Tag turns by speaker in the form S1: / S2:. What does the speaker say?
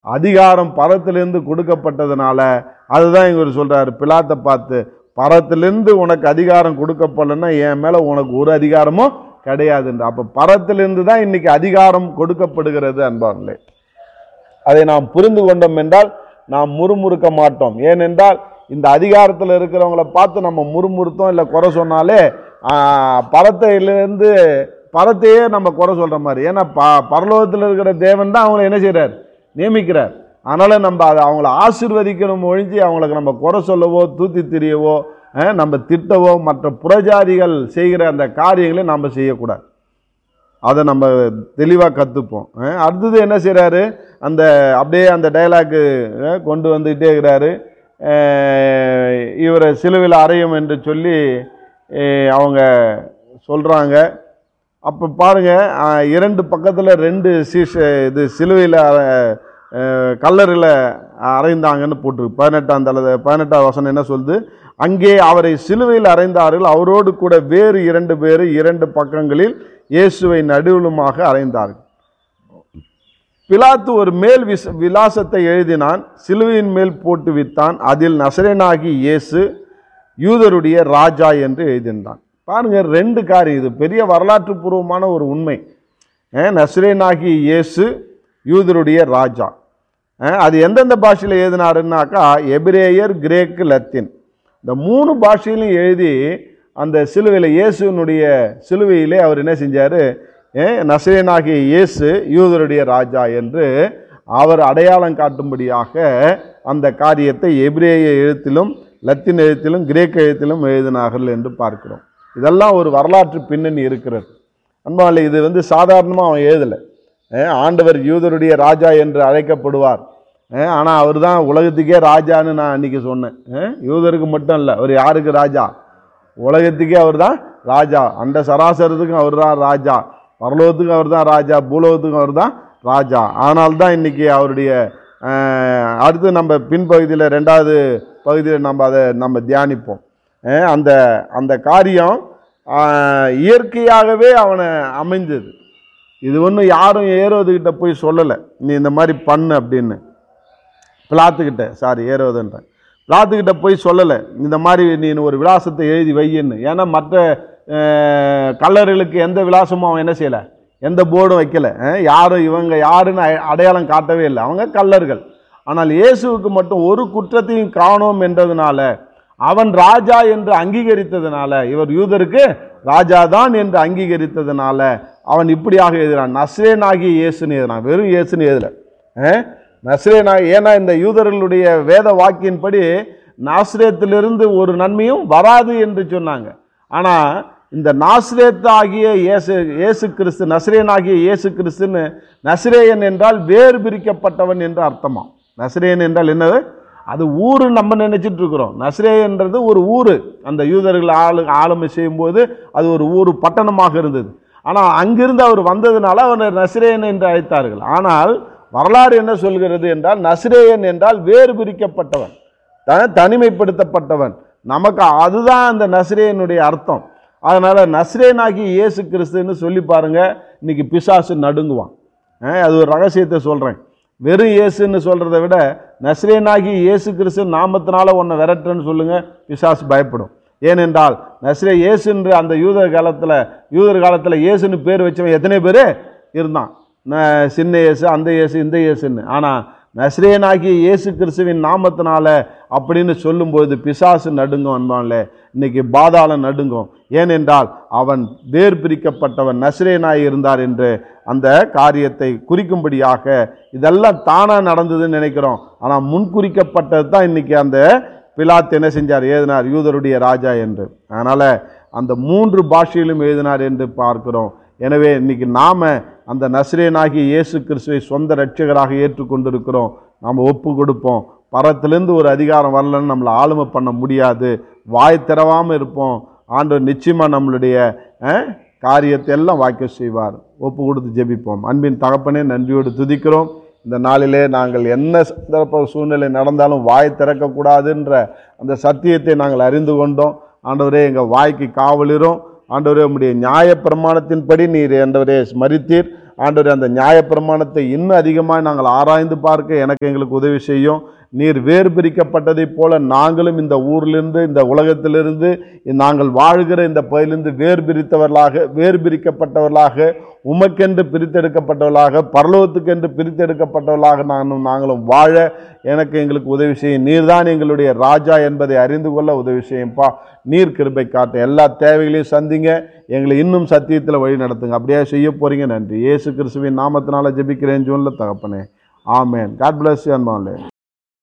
S1: அதிகாரம் பரத்திலிருந்து கொடுக்கப்பட்டதுனால அதுதான் இவர் சொல்றாரு பிலாத்தை பார்த்து பரத்திலிருந்து உனக்கு அதிகாரம் கொடுக்கப்படலைன்னா என் மேல உனக்கு ஒரு அதிகாரமும் கிடையாதுன்ற அப்ப பரத்திலிருந்து தான் இன்னைக்கு அதிகாரம் கொடுக்கப்படுகிறது அன்பார்களே அதை நாம் புரிந்து கொண்டோம் என்றால் நாம் முறுமுறுக்க மாட்டோம் ஏனென்றால் இந்த அதிகாரத்தில் இருக்கிறவங்கள பார்த்து நம்ம முறுமுறுத்தோம் இல்லை குறை சொன்னாலே ஆஹ், பரத்தையிலிருந்து பரத்தையே நம்ம குறை சொல்ற மாதிரி ஏன்னா ப பரலோகத்தில் இருக்கிற தேவன் தான் அவங்கள என்ன செய்றார் நியமிக்கிறார் அதனால நம்ம அதை அவங்கள ஆசீர்வதிக்கணும் ஒழிஞ்சு அவங்களுக்கு நம்ம குறை சொல்லவோ தூத்தி திரியவோ அஹ், நம்ம திட்டவோ மற்ற புறஜாதிகள் செய்கிற அந்த காரியங்களை நம்ம செய்யக்கூடாது அதை நம்ம தெளிவாக கற்றுப்போம் அடுத்தது என்ன செய்கிறாரு அந்த அப்படியே அந்த டைலாக்கு கொண்டு வந்துக்கிட்டே இருக்கிறாரு அஹ், இவரை சிலுவையில் அறையும் என்று சொல்லி அஹ், அவங்க சொல்கிறாங்க அப்போ பாருங்க அஹ், இரண்டு பக்கத்தில் ரெண்டு சீஷ இது சிலுவையில் கல்லறில் அறைந்தாங்கன்னு போட்டிருக்கு பதினெட்டாம் தலை பதினெட்டாம் வசனம் என்ன சொல்லுது அங்கே அவரை சிலுவையில் அறைந்தார்கள் அவரோடு கூட வேறு இரண்டு பேர் இரண்டு பக்கங்களில் இயேசுவை நடுவிலுமாக அறைந்தார்கள் பிலாத்து ஒரு மேல் விஸ் விலாசத்தை எழுதினான் சிலுவையின் மேல் போட்டு வித்தான் அதில் நசரேனாகி இயேசு யூதருடைய ராஜா என்று எழுதினான் பாருங்க ரெண்டு காரியம் இது பெரிய வரலாற்று பூர்வமான ஒரு உண்மை அஹ், நசரேனாகி இயேசு யூதருடைய ராஜா அஹ், அது எந்தெந்த பாஷையில் எழுதினாருன்னாக்கா எபிரேயர் கிரேக்கு லத்தீன் இந்த மூணு பாஷையிலும் எழுதி அந்த சிலுவையில் இயேசுனுடைய சிலுவையிலே அவர் என்ன செஞ்சார் நசரேனாகிய இயேசு யூதருடைய ராஜா என்று அவர் அடையாளம் காட்டும்படியாக அந்த காரியத்தை எபிரேய எழுத்திலும் லத்தீன் எழுத்திலும் கிரேக்க எழுத்திலும் எழுதினார்கள் என்று பார்க்கிறோம் இதெல்லாம் ஒரு வரலாற்று பின்னணி இருக்கிறது அன்பாலே இது வந்து சாதாரணமாக அவன் எழுதலை அஹ் ஆண்டவர் யூதருடைய ராஜா என்று அழைக்கப்படுவார் ஆனால் அவர் தான் உலகத்துக்கே ராஜான்னு நான் அன்னைக்கு சொன்னேன் அஹ் யூதருக்கு மட்டும் இல்லை அவர் யாருக்கு ராஜா உலகத்துக்கே அவர் தான் ராஜா அந்த சராசரத்துக்கும் அவர் தான் ராஜா பரலோகத்துக்கும் அவர் தான் ராஜா பூலோகத்துக்கும் அவர் தான் ராஜா ஆனால் தான் இன்னைக்கு அவருடைய அஹ், அடுத்து நம்ம பின்பகுதியில் ரெண்டாவது பகுதியில் நம்ம அதை நம்ம தியானிப்போம் அஹ், அந்த அந்த காரியம் அஹ், இயற்கையாகவே அவனை அமைந்தது இது ஒன்றும் யாரும் ஏரோதுகிட்ட போய் சொல்லலை நீ இந்த மாதிரி பண்ணு அப்படின்னு பிளாத்துக்கிட்ட சாரி ஏரோதுன்றேன் பிளாத்துக்கிட்ட போய் சொல்லலை இந்த மாதிரி நீ ஒரு விலாசத்தை எழுதி வையின்னு ஏன்னா மற்ற அஹ், கல்லர்களுக்கு எந்த விலாசமும் அவன் என்ன செய்யலை எந்த போர்டும் வைக்கல அஹ், யாரும் இவங்க யாருன்னு அ- அடையாளம் காட்டவே இல்லை அவங்க கல்லர்கள் ஆனால் இயேசுவுக்கு மட்டும் ஒரு குற்றத்தையும் காணோம் என்றதுனால அவன் ராஜா என்று அங்கீகரித்ததுனால இவர் யூதருக்கு ராஜா தான் என்று அங்கீகரித்ததுனால அவன் இப்படியாக எழுதுறான் நஸ்ரேனாகிய இயேசுன்னு எழுதுறான் வெறும் இயேசுன்னு எழுதல அஹ்? நஸ்ரேனாகி ஏன்னா இந்த யூதர்களுடைய வேத வாக்கின்படி நாஸ்ரேத்திலிருந்து ஒரு நன்மையும் வராது என்று சொன்னாங்க ஆனால் இந்த நாஸ்ரேத் ஆகிய இயேசு இயேசு கிறிஸ்து நஸ்ரேன் ஆகிய இயேசு கிறிஸ்துன்னு நஸ்ரேயன் என்றால் வேறு பிரிக்கப்பட்டவன் என்று அர்த்தமா நஸ்ரேயன் என்றால் என்னது அது ஊரு நம்ம நினைச்சிட்டு இருக்கிறோம் நஸ்ரேன்றது ஒரு ஊர் அந்த யூதர்கள் ஆளு ஆளுமை செய்யும்போது அது ஒரு ஊர் பட்டணமாக இருந்தது ஆனால் அங்கிருந்து அவர் வந்ததுனால அவனை நஸ்ரேயன் என்று அழைத்தார்கள் ஆனால் வரலாறு என்ன சொல்கிறது என்றால் நஸ்ரேயன் என்றால் வேறு பிரிக்கப்பட்டவன் த- தனிமைப்படுத்தப்பட்டவன் நமக்கு அதுதான் அந்த நஸ்ரேயனுடைய அர்த்தம் அதனால நஸ்ரேனாகி இயேசு கிறிஸ்துன்னு சொல்லி பாருங்க இன்னைக்கு பிசாசு நடுங்குவான் அஹ் அது ஒரு ரகசியத்தை சொல்றேன் வெறும் இயேசுன்னு சொல்றதை விட நஸ்ரேனாகி இயேசு கிறிஸ்து நாமத்தினால உன்னை விரட்டுன்னு சொல்லுங்க பிசாசு பயப்படும் ஏனென்றால் நஸ்ரே இயேசுன்ற அந்த யூதர் காலத்தில் யூதர் காலத்தில் இயேசுன்னு பேர் வச்சவன் எத்தனை பேர் இருந்தான் ந- சின்ன இயேசு அந்த இயேசு இந்த இயேசுன்னு ஆனால் நஸ்ரேனாகிய இயேசு கிறிஸ்துவின் நாமத்தினால அப்படின்னு சொல்லும்போது பிசாசு நடுங்கும் அன்பான்லே இன்னைக்கு பாதாளம் நடுங்கும் ஏனென்றால் அவன் வேர் பிரிக்கப்பட்டவன் நஸ்ரேனாய் இருந்தார் என்று அந்த காரியத்தை குறிக்கும்படியாக இதெல்லாம் தானாக நடந்ததுன்னு நினைக்கிறோம் ஆனால் முன்குறிக்கப்பட்டது தான் இன்னைக்கு அந்த பிலாத் என்ன செஞ்சார் எழுதினார் யூதருடைய ராஜா என்று அதனால அந்த மூன்று பாஷையிலும் எழுதினார் என்று பார்க்கிறோம் எனவே இன்னைக்கு நாம அந்த நஸ்ரேனாகிய இயேசு கிறிஸ்துவை சொந்த ரட்சகராக ஏற்றுக்கொண்டிருக்கிறோம் நாம் ஒப்பு கொடுப்போம் பரத்திலிருந்து ஒரு அதிகாரம் வரலன்னு நம்மளை ஆளுமை பண்ண முடியாது வாய் திறவாமல் இருப்போம் ஆண்டவர் நிச்சயமாக நம்மளுடைய அஹ், காரியத்தை எல்லாம் வாய்க்க செய்வார் ஒப்பு கொடுத்து ஜெபிப்போம் அன்பின் தகப்பனே நன்றியோடு துதிக்கிறோம் இந்த நாளிலே நாங்கள் என்ன சந்தர்ப்ப சூழ்நிலை நடந்தாலும் வாய் திறக்கக்கூடாதுன்ற அந்த சத்தியத்தை நாங்கள் அறிந்து கொண்டோம் ஆண்டவரே எங்கள் வாய்க்கு காவலிரும் ஆண்டவரே உம்முடைய நியாய பிரமாணத்தின்படி நீர் ஆண்டவரே ஸ்மரித்தீர் ஆண்டவர் அந்த நியாயப்பிரமாணத்தை இன்னும் அதிகமாக நாங்கள் ஆராய்ந்து பார்க்க எனக்கு எங்களுக்கு உதவி செய்யும் நீர் வேறு பிரிக்கப்பட்டதைப் போல நாங்களும் இந்த ஊரிலிருந்து இந்த உலகத்திலிருந்து நாங்கள் வாழ்கிற இந்த பகுதியிலிருந்து வேறு பிரித்தவர்களாக வேறு பிரிக்கப்பட்டவர்களாக உமக்கென்று பிரித்தெடுக்கப்பட்டவர்களாக பரலோகத்துக்கென்று பிரித்தெடுக்கப்பட்டவர்களாக நானும் நாங்களும் வாழ எனக்கு எங்களுக்கு உதவி செய்யும் நீர்தான் எங்களுடைய ராஜா என்பதை அறிந்து கொள்ள உதவி செய்யும்பா நீர் கிருபை காட்டும் எல்லா தேவைகளையும் சந்திங்க எங்களை இன்னும் சத்தியத்தில் வழி நடத்துங்க அப்படியே செய்ய போறீங்க நன்றி இயேசு கிறிஸ்துவின் நாமத்தினால ஜெபிக்கிறேன் ஜூனில் தகப்பனே ஆமேன் காட் பிளஸ் யூ அன்பாலே